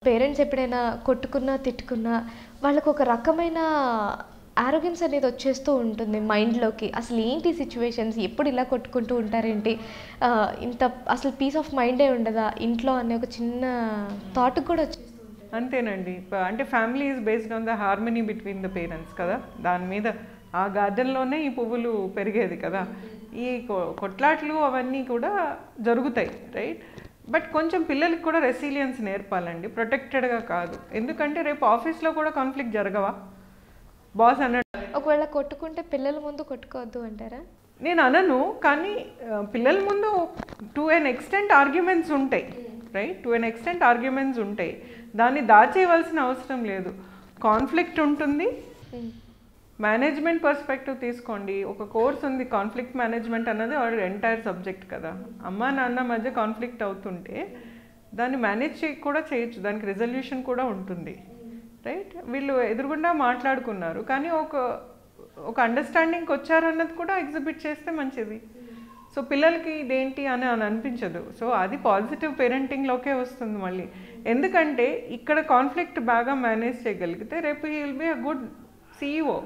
Parents ఎప్పుడైనా కొట్టుకున్నా తిట్టుకున్నా వాళ్ళకు ఒక రకమైన ఆరోగ్యన్స్ అనేది వచ్చేస్తూ ఉంటుంది మైండ్లోకి అసలు ఏంటి సిచ్యువేషన్స్ ఎప్పుడు ఇలా కొట్టుకుంటూ ఉంటారేంటి ఆ, ఇంత అసలు పీస్ ఆఫ్ మైండే ఉండదా ఇంట్లో అనే ఒక చిన్న థాట్ కూడా వచ్చేస్తుంది అంతేనండి ప- అంటే family is based on the harmony between the parents కదా దాని మీద ఆ గార్డెన్లోనే ఈ పువ్వులు పెరిగేది కదా ఈ కొ- కొట్లాట్లు అవన్నీ కూడా జరుగుతాయి రైట్ బట్ కొంచెం పిల్లలకి కూడా రెసిలియన్స్ నేర్పాలండి ప్రొటెక్టెడ్గా కాదు ఎందుకంటే రేపు ఆఫీస్లో కూడా కాన్ఫ్లిక్ట్ జరగవా బాస్ అన్నాడు ఒకవేళ కొట్టుకుంటే పిల్లల ముందు కొట్టుకోవద్దు అంటారా నేను అనను కానీ ఆ, పిల్లల ముందు టు ఎన్ ఎక్స్టెంట్ ఆర్గ్యుమెంట్స్ ఉంటాయి right to an extent arguments ఉంటాయి దాన్ని దాచేయవలసిన అవసరం లేదు కాన్ఫ్లిక్ట్ ఉంటుంది ఉమ్. మేనేజ్మెంట్ పర్స్పెక్టివ్ తీసుకోండి ఒక కోర్స్ ఉంది కాన్ఫ్లిక్ట్ మేనేజ్మెంట్ అన్నది వాడు ఎంటైర్ సబ్జెక్ట్ కదా అమ్మ నాన్న మధ్య కాన్ఫ్లిక్ట్ అవుతుంటే దాన్ని మేనేజ్ చేయ కూడా చేయొచ్చు దానికి రెజల్యూషన్ కూడా ఉంటుంది రైట్ వీళ్ళు ఎదురుగుండా మాట్లాడుకున్నారు కానీ ఒక ఒక అండర్స్టాండింగ్కి వచ్చారు అన్నది కూడా ఎగ్జిబిట్ చేస్తే మంచిది సో పిల్లలకి ఇదేంటి అని అని అనిపించదు సో అది పాజిటివ్ పేరెంటింగ్లోకే వస్తుంది మళ్ళీ ఎందుకంటే ఇక్కడ కాన్ఫ్లిక్ట్ బాగా మేనేజ్ చేయగలిగితే రేపు he will be a good CEO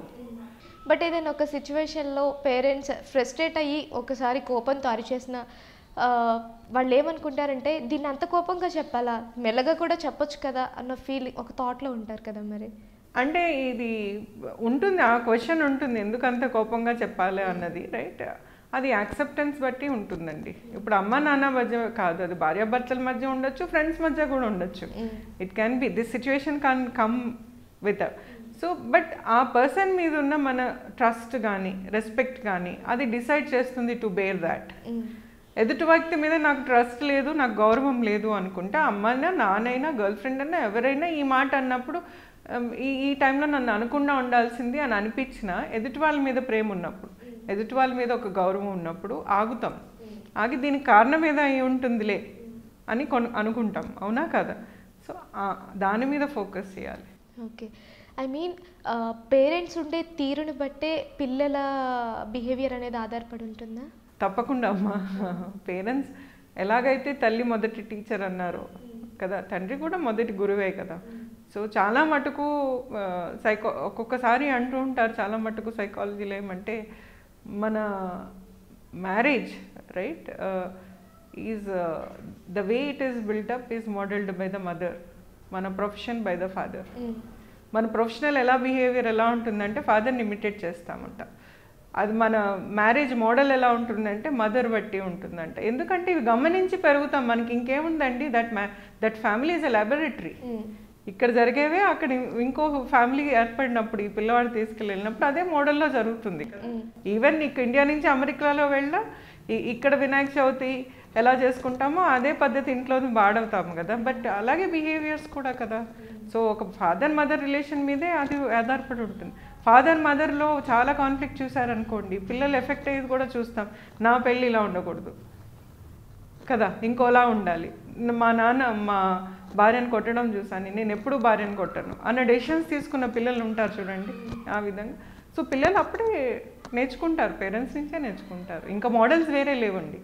but ఏదైనా ఒక సిచ్యువేషన్లో పేరెంట్స్ ఫ్రస్ట్రేట్ అయ్యి ఒకసారి కోపంతో అరిచేసిన ఆ, వాళ్ళు ఏమనుకుంటారంటే దీన్ని అంత కోపంగా చెప్పాలా మెల్లగా కూడా చెప్పొచ్చు కదా అన్న ఫీలింగ్ ఒక థాట్లో ఉంటారు కదా మరి అంటే ఇది ఉంటుంది ఆ క్వశ్చన్ ఉంటుంది ఎందుకు అంత కోపంగా చెప్పాలి అన్నది రైట్ అది యాక్సెప్టెన్స్ బట్టి ఉంటుందండి ఇప్పుడు అమ్మ నాన్న మధ్య కాదు అది భార్యాభర్తల మధ్య ఉండొచ్చు ఫ్రెండ్స్ మధ్య కూడా ఉండొచ్చు it can be this situation can come with so but ఆ పర్సన్ మీద ఉన్న మన ట్రస్ట్ కానీ రెస్పెక్ట్ కానీ అది డిసైడ్ చేస్తుంది టు బేర్ దాట్ ఎదుటి వ్యక్తి మీద నాకు ట్రస్ట్ లేదు నాకు గౌరవం లేదు అనుకుంటే అమ్మైనా నాన్నైనా గర్ల్ ఫ్రెండ్ అయినా ఎవరైనా ఈ మాట అన్నప్పుడు ఉమ్, ఈ ఈ టైంలో నన్ను అనకుండా ఉండాల్సింది అని అనిపించిన ఎదుటి వాళ్ళ మీద ప్రేమ ఉన్నప్పుడు ఎదుటి వాళ్ళ మీద ఒక గౌరవం ఉన్నప్పుడు ఆగుతాం ఆగి దీనికి కారణం ఏదో అయి ఉంటుందిలే అని కొను అనుకుంటాం అవునా కదా సో దాని మీద ఫోకస్ చేయాలి ఓకే ఐ మీన్ పేరెంట్స్ ఉండే తీరుని బట్టే పిల్లల బిహేవియర్ అనేది ఆధారపడి ఉంటుందా తప్పకుండా అమ్మా పేరెంట్స్ ఎలాగైతే తల్లి మొదటి టీచర్ అన్నారో కదా తండ్రి కూడా మొదటి గురువే కదా సో చాలా మటుకు సైకో ఒక్కొక్కసారి అంటూ ఉంటారు చాలా మటుకు సైకాలజీలో ఏమంటే మన marriage right is the way it is built up is modelled by the mother మన ప్రొఫెషన్ బై ద ఫాదర్ మన ప్రొఫెషనల్ ఎలా బిహేవియర్ ఎలా ఉంటుందంటే ఫాదర్ని ఇమిటేట్ చేస్తామంట అది మన మ్యారేజ్ మోడల్ ఎలా ఉంటుందంటే మదర్ బట్టి ఉంటుందంట ఎందుకంటే ఇవి గమనించి పెరుగుతాం మనకి ఇంకేముందండి దట్ మ్యా that family is a laboratory ఇక్కడ జరిగేవే అక్కడ ఇంకో ఫ్యామిలీ ఏర్పడినప్పుడు ఈ పిల్లవాడు తీసుకెళ్ళినప్పుడు అదే మోడల్లో జరుగుతుంది ఈవెన్ నీకు ఇండియా నుంచి అమెరికాలో వెళ్ళినా ఈ- ఇక్కడ వినాయక చవితి ఎలా చేసుకుంటామో అదే పద్ధతి ఇంట్లో వాడవుతాము కదా బట్ అలాగే బిహేవియర్స్ కూడా కదా సో ఒక ఫాదర్ మదర్ రిలేషన్ మీదే అది ఆధారపడి ఉంటుంది ఫాదర్ మదర్లో చాలా కాన్ఫ్లిక్ట్ చూసారనుకోండి పిల్లలు ఎఫెక్ట్ అయ్యేది కూడా చూస్తాం నా పెళ్ళి ఇలా ఉండకూడదు కదా ఇంకోలా ఉండాలి మా నాన్న మా భార్యను కొట్టడం చూసాను నేను ఎప్పుడూ భార్యను కొట్టను అన్న డెసిషన్స్ తీసుకున్న పిల్లలు ఉంటారు చూడండి ఆ విధంగా సో పిల్లలు అప్పుడే నేర్చుకుంటారు పేరెంట్స్ నుంచే నేర్చుకుంటారు ఇంకా మోడల్స్ వేరే లేవండి